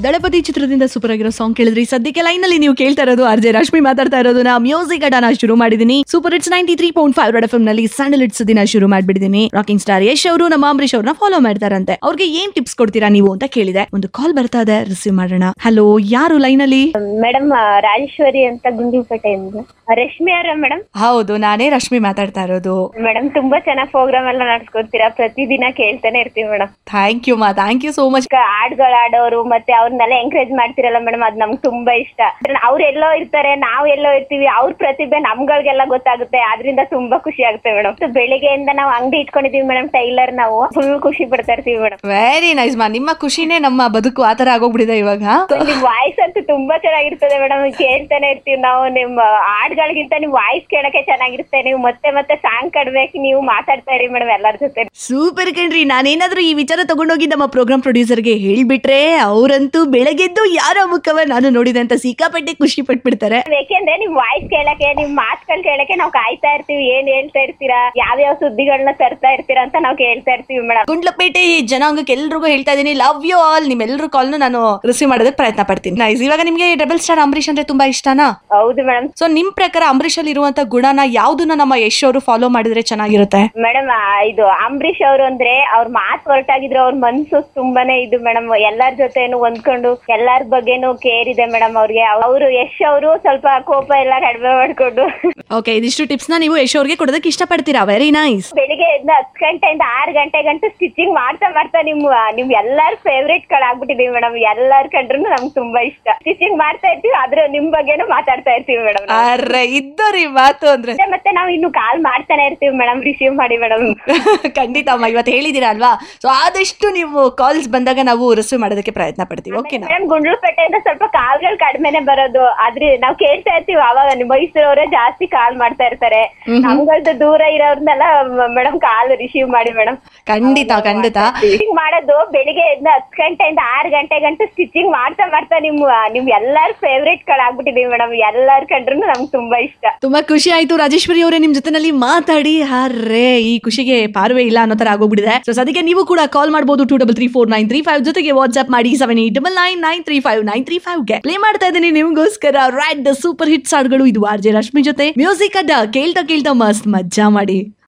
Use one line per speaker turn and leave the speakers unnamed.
ದಳಪತಿ ಚಿತ್ರದಿಂದ ಸೂಪರ್ ಆಗಿರೋ ಸಾಂಗ್ ಕೇಳಿದ್ರಿ ಸದ್ಯಕ್ಕೆ ಲೈನ್ ನಲ್ಲಿ ನೀವು ಕೇಳ್ತಾ ಇರೋದು ಆರ್ಜೆ ರಶ್ಮಿ ಮಾತಾಡ್ತಾ ಇರೋದು ನಾ ಮ್ಯೂಸಿಕ್ ಅಡಾನ ಶುರು ಮಾಡಿದೀನಿ super it's ninety three point five red F ನಲ್ಲಿ ಸ್ಯಾಂಡಲ್ ಇಟ್ಸ್ ದಿನ ಶುರು ಮಾಡ್ಬಿಟ್ಟಿದೀನಿ ರಾಕಿಂಗ್ ಸ್ಟಾರ್ ಯಶ್ ಅವರು ನಮ್ಮ ಅಂಬರೀಶ್ ಅವ್ರನ್ನ ಫಾಲೋ ಮಾಡ್ತಾರಂತೆ ಅವ್ರಿಗೆ ಏನ್ ಟಿಪ್ಸ್ ಕೊಡ್ತೀರಾ ನೀವು ಅಂತ ಕೇಳಿದೆ ಒಂದು ಕಾಲ್ ಬರ್ತಾ ಇದೆ ರಿಸೀವ್ ಮಾಡೋಣ ಹಲೋ ಯಾರು ಲೈನ್ ಅಲ್ಲಿ
ಮೇಡಮ್ ರಾಜೇಶ್ವರಿ ಅಂತ ಗುಂಡಿಪೇಟೆಯಿಂದ ರಶ್ಮಿ ಅವರ ಮೇಡಮ್
ಹೌದು ನಾನೇ ರಶ್ಮಿ ಮಾತಾಡ್ತಾ ಇರೋದು
ಮೇಡಮ್ ತುಂಬಾ ಚೆನ್ನಾಗಿ ಪ್ರೋಗ್ರಾಮ್ ಎಲ್ಲ ನಡ್ಸ್ಕೊಡ್ತೀರಾ ಪ್ರತಿದಿನ ಕೇಳ್ತಾನೆ ಇರ್ತೀವಿ ಮೇಡಮ್
ಥ್ಯಾಂಕ್ ಯು ಮಾ ಥ್ಯಾಂಕ್ ಯು ಸೋ ಮಚ್
ಹಾಡ್ಗಳು ಆಡೋರು ಮತ್ತೆ ಅವ್ರನ್ನೆಲ್ಲ ಎಂಕರೇಜ್ ಮಾಡ್ತಿರಲ್ಲ ಮೇಡಮ್ ಅದ್ ನಮ್ಗೆ ತುಂಬಾ ಇಷ್ಟ ಅವ್ರು ಎಲ್ಲೋ ಇರ್ತಾರೆ ನಾವ್ ಎಲ್ಲೋ ಇರ್ತೀವಿ ಅವ್ರ ಪ್ರತಿಭೆ ನಮ್ಗಳಿಗೆಲ್ಲ ಗೊತ್ತಾಗುತ್ತೆ ಅದ್ರಿಂದ ತುಂಬಾ ಖುಷಿ ಆಗುತ್ತೆ ಮೇಡಮ್ ಬೆಳಿಗ್ಗೆಯಿಂದ ನಾವು ಅಂಗಡಿ ಇಟ್ಕೊಂಡಿದೀವಿ ಮೇಡಮ್ ಟೈಲರ್ ನಾವು ಫುಲ್ ಖುಷಿ ಪಡ್ತಾ ಇರ್ತೀವಿ ಮೇಡಮ್
ವೆರಿ ನೈಸ್ ಮಾ ನಿಮ್ಮ ಖುಷಿನೇ ನಮ್ಮ ಬದುಕು ಆತರ ಆಗೋಗ್ಬಿಟ್ಟಿದೆ ಇವಾಗ
ನಿಮ್ ವಾಯ್ಸ್ ಅಂತೂ ತುಂಬಾ ಚೆನ್ನಾಗಿರ್ತದೆ ಮೇಡಮ್ ಕೇಳ್ತಾನೆ ಇರ್ತೀವಿ ನಾವು ನಿಮ್ ಹಾಡ್ಗಳಿಗಿಂತ ನಿಮ್ ವಾಯ್ಸ್ ಕೇಳಕ್ಕೆ ಚೆನ್ನಾಗಿರುತ್ತೆ ನೀವು ಮತ್ತೆ ಮತ್ತೆ ಸಾಂಗ್ ಕಡ್ಬೇಕು ನೀವು ಮಾತಾಡ್ತಾ ಇರಿ ಮೇಡಮ್ ಎಲ್ಲರ ಜೊತೆ
ಸೂಪರ್ ಕಣ್ರಿ ನಾನೇನಾದ್ರೂ ಈ ವಿಚಾರ ತಗೊಂಡೋಗಿ ನಮ್ಮ ಪ್ರೋಗ್ರಾಮ್ ಪ್ರೊಡ್ಯೂಸರ್ಗೆ ಹೇಳ್ಬಿಟ್ರೆ ಅವರಂತೂ ಬೆಳಗ್ಗೆದ್ದು ಯಾರ ಮುಖವ ನಾನು ನೋಡಿದೆ ಅಂತ ಸಿಕ್ಕಾಪಟ್ಟೆ ಖುಷಿ ಪಟ್ಬಿಡ್ತಾರೆ
ಯಾಕೆಂದ್ರೆ ನಿಮ್ ವಾಯ್ಸ್ ಕೇಳಕ್ಕೆ ನಿಮ್ ಮಾತುಗಳು ಕೇಳಕ್ಕೆ ನಾವು ಕಾಯ್ತಾ ಇರ್ತೀವಿ ಏನ್ ಹೇಳ್ತಾ ಇರ್ತೀರಾ ಯಾವ್ಯಾವ ಸುದ್ದಿಗಳನ್ನ ತರ್ತಾ ಇರ್ತೀರಾ ಅಂತ ನಾವು ಕೇಳ್ತಾ ಇರ್ತೀವಿ ಮೇಡಮ್
ಗುಂಡ್ಲಪೇಟೆ ಜನಾಂಗಕ್ಕೆ ಎಲ್ರಿಗೂ ಹೇಳ್ತಾ ಇದೀನಿ ಲವ್ ಯು ಆಲ್ ನಿಮ್ಮೆಲ್ಲರೂ ಕಾಲ್ನು ನಾನು ರಿಸೀವ್ ಮಾಡೋದಕ್ಕೆ ಪ್ರಯತ್ನ ಪಡ್ತೀನಿ ನೈಸ್ ಇವಾಗ ನಿಮ್ಗೆ ಡಬಲ್ ಸ್ಟಾರ್ ಅಂಬರೀಶ್ ಅಂದ್ರೆ ತುಂಬಾ ಇಷ್ಟನಾ
ಹೌದು ಮೇಡಮ್
ಸೊ ನಿಮ್ ಪ್ರಕಾರ ಅಂಬರೀಶ್ ಅಲ್ಲಿ ಇರುವಂತ ಗುಣನ ಯಾವ್ದನ್ನ ನಮ್ಮ ಯಶ್ ಅವರು ಫಾಲೋ ಮಾಡಿದ್ರೆ ಚೆನ್ನಾಗಿರುತ್ತೆ
ಮೇಡಮ್ ಇದು ಅಂಬರೀಶ್ ಅವರು ಅಂದ್ರೆ ಅವ್ರ ಮಾತು ಹೊರಟಾಗಿದ್ರು ಅವ್ರ ಮನ್ಸು ತುಂಬಾನೇ ಇದು ಮೇಡಮ್ ಎಲ್ಲಾರ ಜೊತೆನು ಹೊಂದ್ಕೊಂಡು ಎಲ್ಲಾರ ಬಗ್ಗೆನು ಕೇರ್ ಇದೆ ಮೇಡಮ್ ಅವ್ರಿಗೆ ಅವರು ಯಶ್ ಅವರು ಸ್ವಲ್ಪ ಕೋಪ ಎಲ್ಲ ಕಡಿಮೆ ಮಾಡ್ಕೊಂಡು
ಓಕೆ ಇದಿಷ್ಟು ಟಿಪ್ಸ್ ನ ನೀವು ಯಶ್ ಅವ್ರಿಗೆ ಕೊಡೋದಕ್ಕೆ ಇಷ್ಟಪಡ್ತೀರಾ ವೆರಿ ನೈಸ್
ಬೆಳಿಗ್ಗೆ ಎದ್ದು ಹತ್ತು ಗಂಟೆಯಿಂದ ಆರು ಗಂಟೆ ಗಂಟೆ ಸ್ಟಿಚಿಂಗ್ ಮಾಡ್ತಾ ಮಾಡ್ತಾ ನಿಮ್ ನಿಮ್ ಎಲ್ಲಾರ ಫೇವ್ರೇಟ್ ಗಳಾಗ್ಬಿಟ್ಟಿದೀವಿ ಮೇಡಮ್ ಎಲ್ಲಾರ್ ಕಂಡ್ರು ನಮ್ಗೆ ತುಂಬಾ ಇಷ್ಟ ಸ್ಟಿಚಿಂಗ್ ಮಾಡ್ತಾ ಇರ್ತೀವಿ ಆದ್ರೆ ನಿಮ್ ಬಗ್ಗೆನೂ ಮಾತಾಡ್ತಾ ಇರ್ತೀವಿ ಮೇಡಮ್
ಅರ್ರೆ ಇದ್ದರಿ ಮಾತು ಅಂದ್ರೆ
ಮತ್ತೆ ನಾವು ಇನ್ನು ಕಾಲ್ ಮಾಡ್ತಾನೆ ಇರ್ತೀವಿ ಮೇಡಮ್ ರಿಸೀವ್ ಮಾಡಿ ಮೇಡಮ್
ಖಂಡಿತ ಅಮ್ಮ ಇವತ್ತು ಹೇಳಿದ್ದೀರಾ ಅಲ್ವಾ ಸೊ ಆದಷ್ಟು ನೀವು ಕಾಲ್ಸ್ ಬಂದಾಗ ನಾವು ರಿಸೀವ್ ಮಾಡೋದಕ್ಕೆ ಪ್ರಯತ್ನ ಪಡ್ತೀವಿ ಓಕೆನಾ
ಮೇಡಮ್ ಗುಂಡ್ಲುಪೇಟೆಯಿಂದ ಸ್ವಲ್ಪ ಕಾಲ್ಗಳು ಕಡಿಮೆನೆ ಬರೋದು ಆದ್ರೆ ನಾವ್ ಕೇಳ್ತಾ ಇರ್ತೀವಿ ಅವಾಗ ನಿಮ್ ಮೈಸೂರವರೇ ಜಾಸ್ತಿ ಕಾಲ್ ಮಾಡ್ತಾ ಇರ್ತಾರೆ ನಮ್ಗಳ್ದು ದೂರ ಇರೋರ್ನೆಲ್ಲ ಮೇಡಮ್ ಕಾಲ್ ರಿಸೀವ್ ಮಾಡಿ ಮೇಡಮ್
ಖಂಡಿತ ಖಂಡಿತ
ಸ್ಟಿಚಿಂಗ್ ಮಾಡೋದು ಬೆಳಿಗ್ಗೆ ಎದ್ದು ಹತ್ತು ಗಂಟೆಯಿಂದ ಆರು ಗಂಟೆ ಗಂಟೆ ಸ್ಟಿಚಿಂಗ್ ಮಾಡ್ತಾ ಮಾಡ್ತಾ ನಿಮ್ ನಿಮ್ ಎಲ್ಲಾರ ಫೇವ್ರೇಟ್ ಗಳಾಗ್ಬಿಟ್ಟಿದೀವಿ ಮೇಡಮ್ ಎಲ್ಲಾರ್ ಕಂಡ್ರು ನಮ್ಗೆ ತುಂಬಾ ಇಷ್ಟ
ತುಂಬಾ ಖುಷಿ ಆಯ್ತು ರಾಜೇಶ್ವರಿ ಅವರೇ ನಿಮ್ ಜೊತೆನಲ್ಲಿ ಮಾತಾಡಿ ಹರ್ರೆ ಈ ಖುಷಿಗೆ ಪಾರ್ವೆ ಇಲ್ಲ ಅನ್ನೋ ತರ ಆಗೋಗ್ಬಿಟ್ಟಿದೆ ಸೊ ಅದಕ್ಕೆ ನೀವು ಕೂಡ ಕಾಲ್ ಮಾಡಬಹುದು two double three four nine three five ಜೊತೆಗೆ ವಾಟ್ಸ್ಆಪ್ ಮಾಡಿ seven eight double nine nine three five nine three five ಗೆ ಪ್ಲೇ ಮಾಡ್ತಾ ಇದ್ದೀನಿ ನಿಮ್ಗೋಸ್ಕರ ರ್ಯಾಡ್ ಸೂಪರ್ ಹಿಟ್ಸ್ ಹಾಡುಗಳು ಇದು ಆರ್ ಜೆ ರಶ್ಮಿ ಜೊತೆ ಮ್ಯೂಸಿಕ್ ಅಡ್ಡ ಕೇಳ್ತಾ ಕೇಳ್ತಾ ಮಸ್ತ್ ಮಜ್ಜಾ ಮಾಡಿ